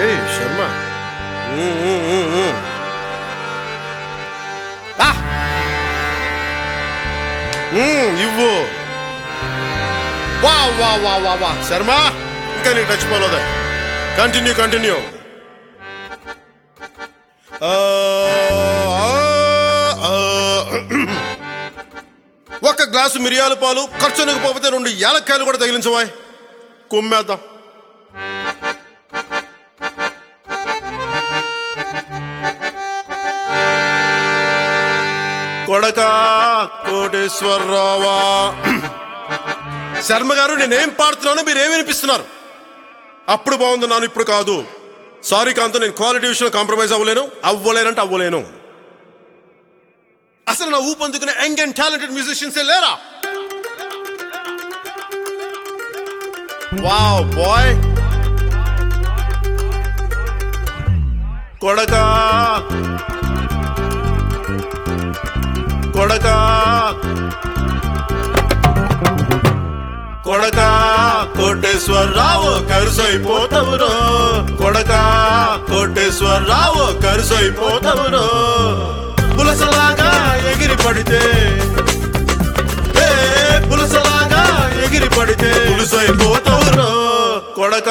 ఏయ్ శర్మ ఉమ్, ఉమ్, ఉమ్, ఉమ్. ఆ! ఉమ్, ఇవ్వు వా వా వా వా వా శర్మ ఇంకా నీకు టచ్ పోలేదా కంటిన్యూ కంటిన్యూ ఒక గ్లాసు మిరియాల పాలు ఖర్చు పోతే రెండు యాలక్కాయలు కూడా తగిలించవా కుమ్మేద్దాం కొడక కోటేశ్వరరావా శర్మ గారు నేనేం పాడుతున్నాను మీరు ఏమి వినిపిస్తున్నారు అప్పుడు బాగుందన్నాను ఇప్పుడు కాదు సారీ కాంతో నేను క్వాలిటీ విషయంలో కాంప్రమైజ్ అవ్వలేను అవ్వలేనంటే అవ్వలేను అసలు నా ఊపందుకునే యంగ్ అండ్ టాలెంటెడ్ మ్యూజిషియన్స్ లేరా వావ్ బాయ్ కొడక కొడక కొడక కోటేశ్వరరావు కరుసైపోతవురో కొడక కోటేశ్వరరావు కరుసైపోతవురో పులసలాగా ఎగిరి పడితే ఏ పులసలాగా ఎగిరి పడితే పులుసైపోతవురో కొడక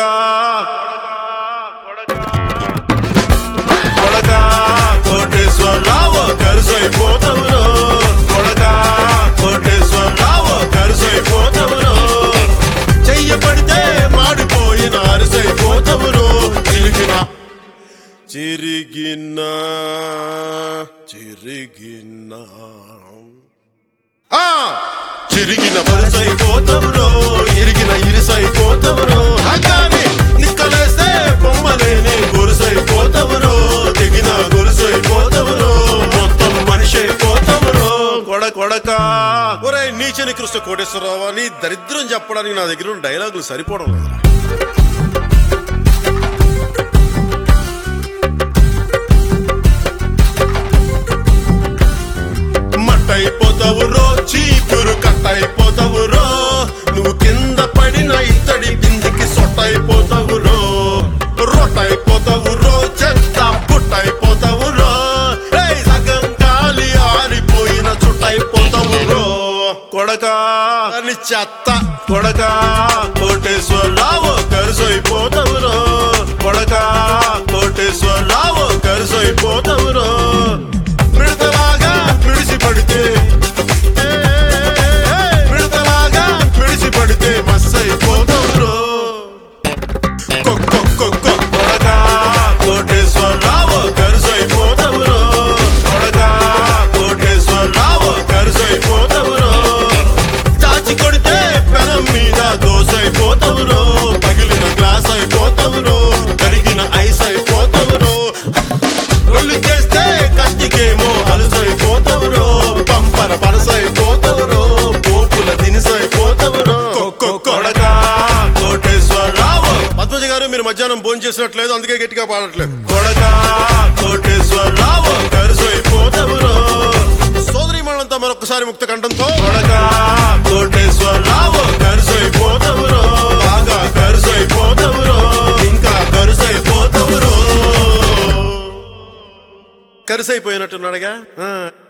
కొడక కోటేశ్వరరావు కరుసైపోతవురో కొడక కోటేశ్వరరావు కరుసైపోతవురో చెయ్యబడితే మాడిపోయిన అరిసైపోతవురో చిరిగిన చిరిగిన చిరిగిన ఆ చిరిగిన వరుసైపోతవురో ఇరిగిన ఇరుసైపోతవురో అగాని నిక్కలేస్తే బొమ్మలేని గొలుసైపోతవురో దిగిన గొలుసైపోతవురో మొత్తం మనిషి అయిపోతవురో కొడ కొడక ఒరే నీచని కృష్ణ కోటేశ్వరరావు నీ దరిద్రం చెప్పడానికి నా దగ్గర ఉన్న డైలాగులు సరిపోవడం లేదురా మట్టయిపోతావు రో చీపురు కట్టయిపోతావు రో నువ్వు కింద పడిన ఇత్తడి బిందికి సొట్టయిపోతావు రో రొట్టయిపోతావు రో చెత్త పుట్టయిపోతావు రో రేయ్ సగం గాలి ఆరిపోయిన చుట్టయిపోతావు రో కొడక అని చెత్త కొడక కోటేశ్వరరావు కరుసైపోతావు రో కొడక కోటేశ్వరరావు కరుసైపోతావు రో మిడతలాగా మిడిసి పడితే మిడతలాగా మిడిసి పడితే మస్సైపోతావురో కొడక కోటేశ్వరరావు కరుసైపోతావురో కొడక కోటేశ్వరరావు కరుసైపోతావురో చాచి కొడితే పెనం మీద దోసైపోతావురో పగిలిన గ్లాస్ అయిపోతావురో కరిగిన ఐస్ అయిపోతావురో ఒళ్ళు చేస్తే కత్తికేమో అలసైపోతావురో పంపర పరసైపోతావురో పోపుల దినిసైపోతావురో కొడక కోటేశ్వరరావు పద్మజ గారు మీరు మధ్యాహ్నం భోజనం చేసినట్లేదు అందుకే గట్టిగా పాడట్లేదు కొడక కోటేశ్వరరావు కరుసైపోతావురో సోదరి మనంతా మరొకసారి ముక్త కంఠంతో కొడక కోటేశ్వరరావు కరుసైపోతావురో బాగా కరుసైపోతావురో ఇంకా కరుసైపోతావురో కరుసైపోయినట్టున్నాడుగా ఆ.